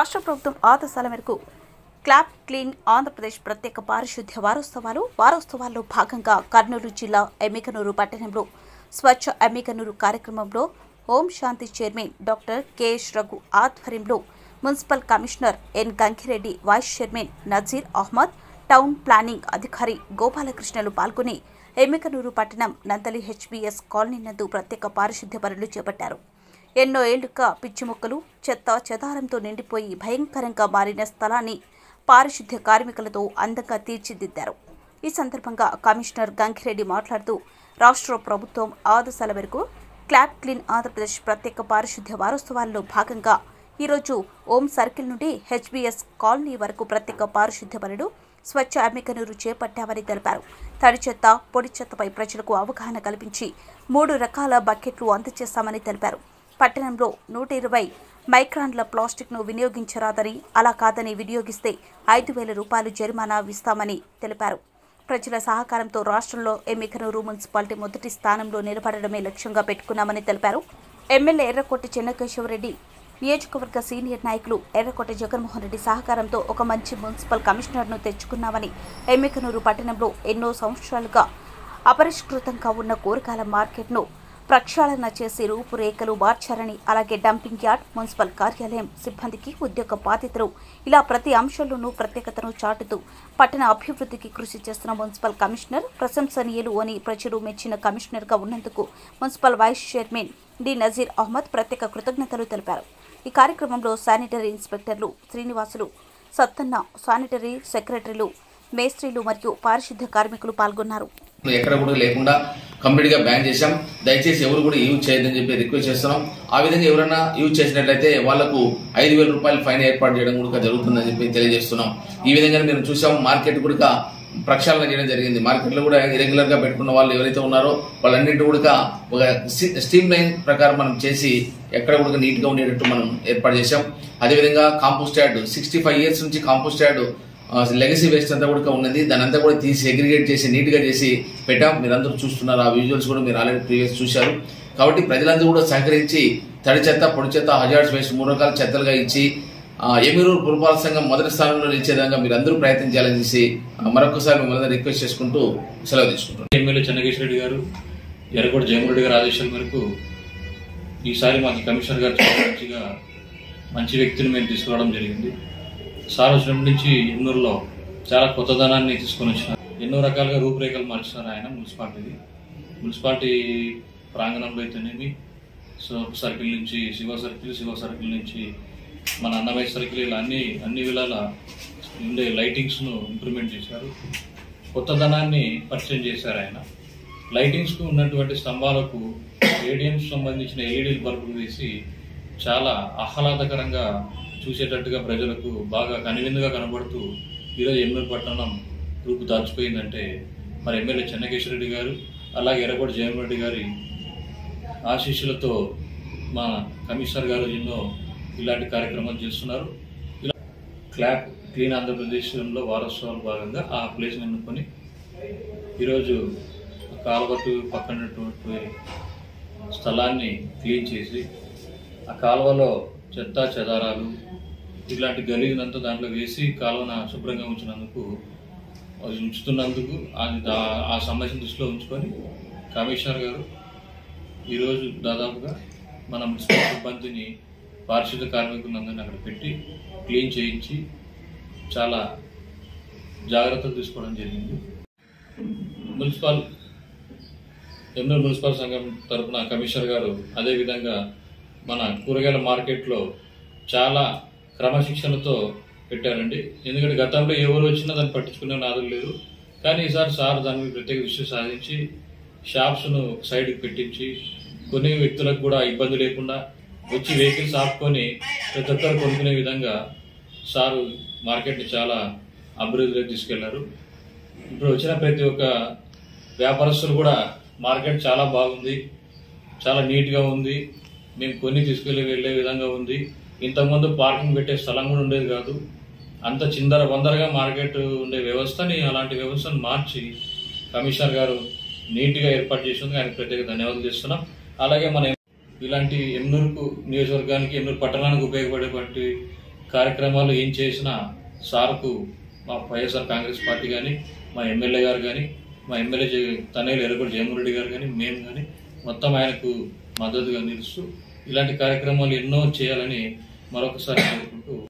రాష్ట్ర ప్రభుత్వం ఆదేశాల మేరకు క్లాప్ క్లీన్ ఆంధ్రప్రదేశ్ ప్రత్యేక పారిశుద్ధ్య వారోత్సవాలు వారోత్సవాల్లో భాగంగా కర్నూలు జిల్లా ఎమ్మికనూరు పట్టణంలో స్వచ్ఛ ఎమ్మికనూరు కార్యక్రమంలో Om Shanti chairman doctor KS Raghu ఆధ్వర్యంలో municipal commissioner N Gankireddy vice chairman Nazir Ahmed town planning అధికారి గోపాలకృష్ణలు పాల్గొని ఎమ్మికనూరు పట్టణం నందలి హెచ్బిఎస్ కాలనీ నందు ప్రత్యేక పారిశుద్ధ్య పనులు చేపట్టారు ఎన్నో ఏళ్లుగా పిచ్చి మొక్కలు చెత్త చెదారంతో నిండిపోయి భయంకరంగా మారిన స్థలాన్ని పారిశుద్ధ్య కార్మికులతో అందంగా తీర్చిదిద్దారు ఈ సందర్భంగా కమిషనర్ గంకిరెడ్డి మాట్లాడుతూ రాష్ట్ర ప్రభుత్వం ఆదేశాల మేరకు క్లాప్ క్లీన్ ఆంధ్రప్రదేశ్ ప్రత్యేక పారిశుద్ధ్య వారోత్సవాల్లో భాగంగా ఈరోజు ఓం సర్కిల్ నుండి హెచ్బిఎస్ కాలనీ వరకు ప్రత్యేక పారిశుద్ధ్య పనులు స్వచ్ఛ అమ్మికనూరు చేపట్టామని తెలిపారు తడి చెత్త పొడి చెత్తపై ప్రజలకు అవగాహన కల్పించి మూడు రకాల బకెట్లు అందజేస్తామని తెలిపారు పట్టణంలో నూట ఇరవై మైక్రాన్ల ప్లాస్టిక్ను వినియోగించరాదని అలా కాదని వినియోగిస్తే ఐదు వేల రూపాయలు జరిమానా విస్తామని తెలిపారు ప్రజల సహకారంతో రాష్ట్రంలో ఎమ్మికనూరు మున్సిపాలిటీ మొదటి స్థానంలో నిలబడడమే లక్ష్యంగా పెట్టుకున్నామని తెలిపారు ఎమ్మెల్యే ఎర్రకోటి చెన్నకేశవరెడ్డి నియోజకవర్గ సీనియర్ నాయకులు ఎర్రకోట జగన్మోహన్ రెడ్డి సహకారంతో ఒక మంచి మున్సిపల్ కమిషనర్ను తెచ్చుకున్నామని ఎమ్మికనూరు పట్టణంలో ఎన్నో సంవత్సరాలుగా అపరిష్కృతంగా ఉన్న కూరగాయల మార్కెట్ను ప్రక్షాళన చేసి రూపురేఖలు మార్చారని అలాగే డంపింగ్ యార్డ్ మున్సిపల్ కార్యాలయం సిబ్బందికి ఉద్యోగ బాధ్యతలు ఇలా ప్రతి అంశంలోనూ ప్రత్యేకతను చాటుతూ పట్టణ అభివృద్ధికి కృషి చేస్తున్న మున్సిపల్ కమిషనర్ ప్రశంసనీయులు అని ప్రజలు మెచ్చిన కమిషనర్గా ఉన్నందుకు municipal vice chairman D Nazeer Ahmed ప్రత్యేక కృతజ్ఞతలు తెలిపారు ఈ కార్యక్రమంలో శానిటరీ ఇన్స్పెక్టర్లు శ్రీనివాసులు సత్తన్న శానిటరీ సెక్రటరీలు మేస్త్రీలు మరియు పారిశుద్ధ్య కార్మికులు పాల్గొన్నారు ఎక్కడ కూడా లేకుండా కంప్లీట్ గా బ్యాన్ చేశాం దయచేసి ఎవరు కూడా యూజ్ చేయొద్దని చెప్పి రిక్వెస్ట్ చేస్తున్నాం ఆ విధంగా ఎవరైనా యూజ్ చేసినట్లయితే వాళ్లకు ఐదు వేల రూపాయలు ఫైన్ ఏర్పాటు చేయడం కూడా జరుగుతుందని చెప్పి తెలియజేస్తున్నాం ఈ విధంగా మేము చూసాం మార్కెట్ కూడా ప్రక్షాళన చేయడం జరిగింది మార్కెట్ లో కూడా ఇరెగ్యులర్ గా పెట్టుకున్న వాళ్ళు ఎవరైతే ఉన్నారో వాళ్ళన్నింటి కూడా ఒక స్టీమ్ లైన్ ప్రకారం మనం చేసి ఎక్కడ కూడా నీట్ గా ఉండేటట్టు మనం ఏర్పాటు చేశాం అదేవిధంగా compost yard sixty five years నుంచి కాంపోస్ట్ యార్డ్ లెగసీ వేస్ట్ అంతా కూడా ఉన్నది దాని అంతా కూడా తీసి అగ్రిగేట్ చేసి నీట్ గా చేసి పెట్టాం మీరందరూ చూస్తున్నారు ఆ విజువల్స్ కూడా మీరు ఆల్రెడీ ప్రీవియస్ చూశారు కాబట్టి ప్రజలందరూ కూడా సహకరించి తడి చెత్త పొడి చెత్త హజార్డ్స్ వేస్ట్ మూడు రకాల చెత్తలుగా ఇచ్చి ఆ, ఎమిరూరు పురపాలక సంఘం మొదటి స్థానంలో నిలిచే విధంగా మీరు అందరూ ప్రయత్నం చేయాలని చేసి ఆ, మరొకసారి మిమ్మల్ని రిక్వెస్ట్ చేసుకుంటూ సెలవు తీసుకుంటున్నాను ఎమ్మెల్యే చెన్నకేశ్వర రెడ్డి గారు ఎర్రకోట జయమరెడ్డి గారి ఆదేశాల మేరకు ఈసారి మాకు కమిషనర్ గారు చాలా మంచిగా మంచి వ్యక్తిని మేము తీసుకురావడం జరిగింది సార్ వచ్చినప్పటి నుంచి ఎన్నూరులో చాలా కొత్తదనాన్ని తీసుకొని వచ్చినారు ఎన్నో రకాలుగా రూపురేఖలు మార్చినారు ఆయన మున్సిపాలిటీది మున్సిపాలిటీ ప్రాంగణంలో అయితేనేమి సో సర్కిల్ నుంచి శివ సర్కిల్ శివ సర్కిల్ నుంచి మన అన్నమయ్య సర్కిల్ ఇలా అన్ని అన్ని విధాల ఉండే లైటింగ్స్ను ఇంప్రూవ్మెంట్ చేశారు కొత్తదనాన్ని పరిచయం చేశారు ఆయన లైటింగ్స్కు ఉన్నటువంటి స్తంభాలకు రేడియంస్ సంబంధించిన ఎల్ఈడి బల్బులు వేసి చాలా ఆహ్లాదకరంగా చూసేటట్టుగా ప్రజలకు బాగా కనువిందుగా కనబడుతూ ఈరోజు ఎమ్మెల్యే పట్టణం రూపు దాచిపోయిందంటే మరి ఎమ్మెల్యే చెన్నకేశ్వరరెడ్డి గారు అలాగే ఎర్రకోట జగన్రెడ్డి గారి ఆశీస్సులతో మా కమిషనర్ గారు ఎన్నో ఇలాంటి కార్యక్రమాలు చేస్తున్నారు ఇలా క్లాప్ క్లీన్ ఆంధ్రప్రదేశ్లో వారోత్సవాల భాగంగా ఆ ప్లేస్ ఎన్నుకొని ఈరోజు కాలువకు పక్కనటువంటి స్థలాన్ని క్లీన్ చేసి ఆ కాలువలో చెత్త చెదారాలు ఇలాంటి గలీజునంతా దాంట్లో వేసి కాలువన శుభ్రంగా ఉంచినందుకు అది ఉంచుతున్నందుకు అది దా- ఆ సమస్యను దృష్టిలో ఉంచుకొని కమిషనర్ గారు ఈరోజు దాదాపుగా మన మున్సిపల్ సిబ్బందిని పారిశుద్ధ కార్మికులందరినీ అక్కడ పెట్టి క్లీన్ చేయించి చాలా జాగ్రత్తలు తీసుకోవడం జరిగింది మున్సిపల్ ఎన్నో మున్సిపల్ సంఘం తరపున కమిషనర్ గారు అదేవిధంగా మన కూరగాయల మార్కెట్లో చాలా క్రమశిక్షణతో పెట్టారండి ఎందుకంటే గతంలో ఎవరు వచ్చినా దాన్ని పట్టించుకునే నాదులు లేరు కానీ ఈసారి సార్ దాని మీద ప్రత్యేక దృష్టి సాధించి షాప్స్ను సైడ్కి పెట్టించి కొన్ని వ్యక్తులకు కూడా ఇబ్బంది లేకుండా వచ్చి వెహికల్స్ ఆపుకొని ప్రతి ఒక్కరు కొనుక్కునే విధంగా సారు మార్కెట్ని చాలా అభివృద్ధిలోకి తీసుకెళ్లారు ఇప్పుడు వచ్చిన ప్రతి ఒక్క వ్యాపారస్తులు కూడా మార్కెట్ చాలా బాగుంది చాలా నీట్గా ఉంది మేము కొన్ని తీసుకెళ్ళి వెళ్ళే విధంగా ఉంది ఇంతకుముందు పార్కింగ్ పెట్టే స్థలం కూడా ఉండేది కాదు అంత చిందర బందరగా మార్కెట్ ఉండే వ్యవస్థని అలాంటి వ్యవస్థను మార్చి కమిషనర్ గారు నీట్గా ఏర్పాటు చేసినందుకు ఆయనకు ప్రత్యేక ధన్యవాదాలు చేస్తున్నాం అలాగే మన ఇలాంటి ఎన్నూరుకు నియోజకవర్గానికి ఎన్నూరు పట్టణానికి ఉపయోగపడేటువంటి కార్యక్రమాలు ఏం చేసినా సార్కు మా వైఎస్ఆర్ కాంగ్రెస్ పార్టీ కానీ మా ఎమ్మెల్యే గారు కానీ మా ఎమ్మెల్యే జే- తనయులు ఎర్రగొండ జయమోహన్ రెడ్డి గారు కానీ మేము కానీ మొత్తం ఆయనకు మద్దతుగా నిలుస్తూ ఇలాంటి కార్యక్రమాలు ఎన్నో చేయాలని మరొకసారి